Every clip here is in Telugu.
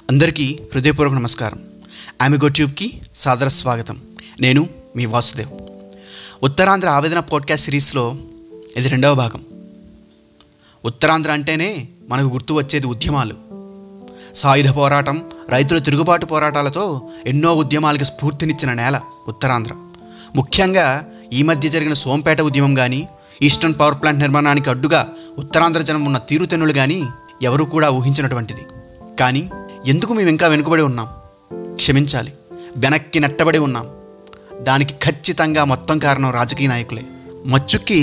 అందరికీ హృదయపూర్వక నమస్కారం ఆమెగో ట్యూబ్కి సాదర స్వాగతం నేను మీ వాసుదేవ్ ఉత్తరాంధ్ర ఆవేదన పాడ్కాస్ట్ సిరీస్లో ఇది రెండవ భాగం ఉత్తరాంధ్ర అంటేనే మనకు గుర్తు వచ్చేది ఉద్యమాలు సాయుధ పోరాటం రైతుల తిరుగుబాటు పోరాటాలతో ఎన్నో ఉద్యమాలకు స్ఫూర్తినిచ్చిన నేల ఉత్తరాంధ్ర ముఖ్యంగా ఈ మధ్య జరిగిన సోంపేట ఉద్యమం కానీ ఈస్టర్న్ పవర్ ప్లాంట్ నిర్మాణానికి అడ్డుగా ఉత్తరాంధ్ర జనం ఉన్న తీరుతెన్నులు కానీ ఎవరు కూడా ఊహించినటువంటిది కానీ ఎందుకు మేము ఇంకా వెనుకబడి ఉన్నాం క్షమించాలి వెనక్కి నెట్టబడి ఉన్నాం దానికి ఖచ్చితంగా మొత్తం కారణం రాజకీయ నాయకులే మచ్చుక్కి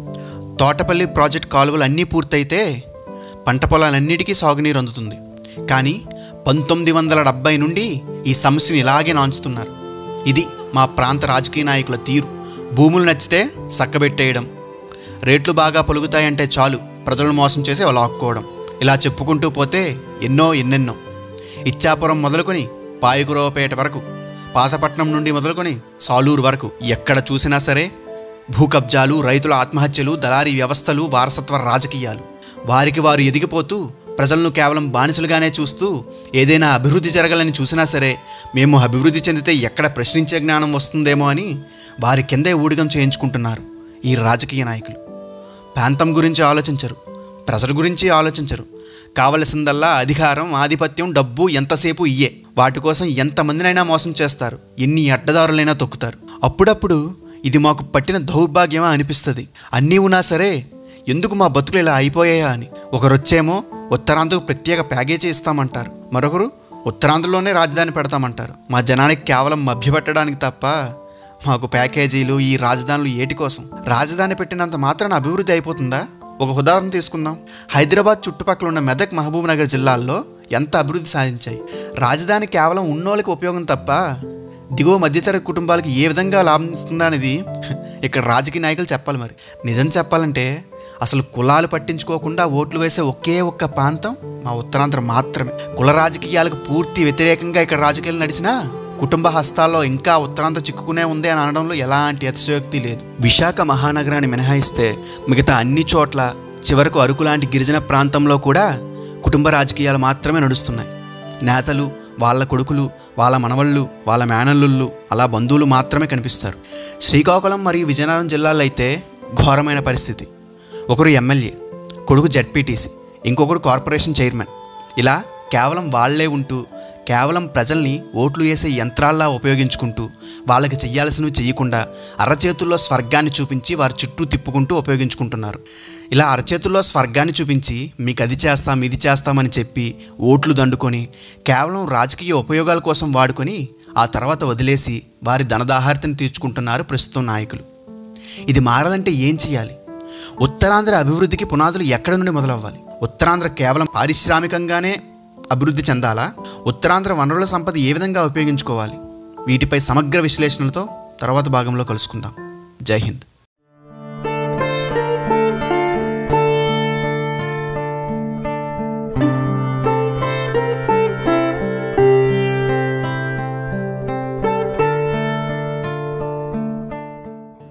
తోటపల్లి ప్రాజెక్ట్ కాలువలు అన్నీ పూర్తయితే పంట పొలాలన్నిటికీ సాగునీరు అందుతుంది కానీ పంతొమ్మిది వందల డెబ్బై నుండి ఈ సమస్యను ఇలాగే నాంచుతున్నారు ఇది మా ప్రాంత రాజకీయ నాయకుల తీరు భూములు నచ్చితే సక్కబెట్టేయడం రేట్లు బాగా పొలుగుతాయంటే చాలు ప్రజలను మోసం చేసి లాక్కోవడం ఇలా చెప్పుకుంటూ పోతే ఎన్నో ఎన్నెన్నో ఇచ్చాపురం మొదలుకొని పాయకురావుపేట వరకు పాతపట్నం నుండి మొదలుకొని సాలూరు వరకు ఎక్కడ చూసినా సరే భూ కబ్జాలు రైతుల ఆత్మహత్యలు దళారీ వ్యవస్థలు వారసత్వ రాజకీయాలు వారికి వారు ఎదిగిపోతూ ప్రజలను కేవలం బానిసలుగానే చూస్తూ ఏదైనా అభివృద్ధి జరగాలని చూసినా సరే మేము అభివృద్ధి చెందితే ఎక్కడ ప్రశ్నించే జ్ఞానం వస్తుందేమో అని వారి కిందే ఊడిగం చేయించుకుంటున్నారు ఈ రాజకీయ నాయకులు ప్రాంతం గురించి ఆలోచించరు ప్రజల గురించి ఆలోచించరు కావలసిందల్లా అధికారం ఆధిపత్యం డబ్బు ఎంతసేపు ఇయ్యే వాటి కోసం ఎంతమందినైనా మోసం చేస్తారు ఎన్ని అడ్డదారులైనా తొక్కుతారు అప్పుడప్పుడు ఇది మాకు పట్టిన దౌర్భాగ్యమా అనిపిస్తుంది అన్నీ ఉన్నా సరే ఎందుకు మా బతుకులు ఇలా అయిపోయాయా అని ఒకరొచ్చేమో ఉత్తరాంధ్రకు ప్రత్యేక ప్యాకేజీ ఇస్తామంటారు మరొకరు ఉత్తరాంధ్రలోనే రాజధాని పెడతామంటారు మా జనానికి కేవలం మభ్యపెట్టడానికి తప్ప మాకు ప్యాకేజీలు ఈ రాజధానులు ఏటి కోసం రాజధాని పెట్టినంత మాత్రాన అభివృద్ధి అయిపోతుందా ఒక ఉదాహరణ తీసుకుందాం హైదరాబాద్ చుట్టుపక్కల ఉన్న మెదక్ మహబూబ్ నగర్ జిల్లాల్లో ఎంత అభివృద్ధి సాధించాయి రాజధాని కేవలం ఉన్నోళ్ళకి ఉపయోగం తప్ప దిగువ మధ్యతరగతి కుటుంబాలకి ఏ విధంగా లాభం ఇస్తుందా అనేది ఇక్కడ రాజకీయ నాయకులు చెప్పాలి మరి నిజం చెప్పాలంటే అసలు కులాలు పట్టించుకోకుండా ఓట్లు వేసే ఒకే ఒక్క ప్రాంతం మా ఉత్తరాంధ్ర మాత్రమే కుల రాజకీయాలకు పూర్తి వ్యతిరేకంగా ఇక్కడ రాజకీయాలు నడిచినా కుటుంబ హస్తాల్లో ఇంకా ఉత్తరాంధ్ర చిక్కుకునే ఉంది అని అనడంలో ఎలాంటి అతిశయోక్తి లేదు విశాఖ మహానగరాన్ని మినహాయిస్తే మిగతా అన్ని చోట్ల చివరకు అరకు లాంటి గిరిజన ప్రాంతంలో కూడా కుటుంబ రాజకీయాలు మాత్రమే నడుస్తున్నాయి నేతలు వాళ్ళ కొడుకులు వాళ్ళ మనవళ్ళు వాళ్ళ మేనల్లుళ్ళు అలా బంధువులు మాత్రమే కనిపిస్తారు శ్రీకాకుళం మరియు విజయనగరం జిల్లాలో అయితే ఘోరమైన పరిస్థితి ఒకరు ఎమ్మెల్యే కొడుకు జడ్పీటీసీ ఇంకొకడు కార్పొరేషన్ చైర్మన్ ఇలా కేవలం వాళ్లే ఉంటూ కేవలం ప్రజల్ని ఓట్లు వేసే యంత్రాల్లా ఉపయోగించుకుంటూ వాళ్ళకి చెయ్యాల్సినవి చెయ్యకుండా అరచేతుల్లో స్వర్గాన్ని చూపించి వారి చుట్టూ తిప్పుకుంటూ ఉపయోగించుకుంటున్నారు ఇలా అరచేతుల్లో స్వర్గాన్ని చూపించి మీకు అది చేస్తాం ఇది చేస్తామని చెప్పి ఓట్లు దండుకొని కేవలం రాజకీయ ఉపయోగాల కోసం వాడుకొని ఆ తర్వాత వదిలేసి వారి ధనదాహార్తిని తీర్చుకుంటున్నారు ప్రస్తుతం నాయకులు ఇది మారాలంటే ఏం చేయాలి ఉత్తరాంధ్ర అభివృద్ధికి పునాదులు ఎక్కడి నుండి మొదలవ్వాలి ఉత్తరాంధ్ర కేవలం పారిశ్రామికంగానే అభివృద్ధి చెందాలా ఉత్తరాంధ్ర వనరుల సంపద ఏ విధంగా ఉపయోగించుకోవాలి వీటిపై సమగ్ర విశ్లేషణలతో తర్వాత భాగంలో కలుసుకుందాం జై హింద్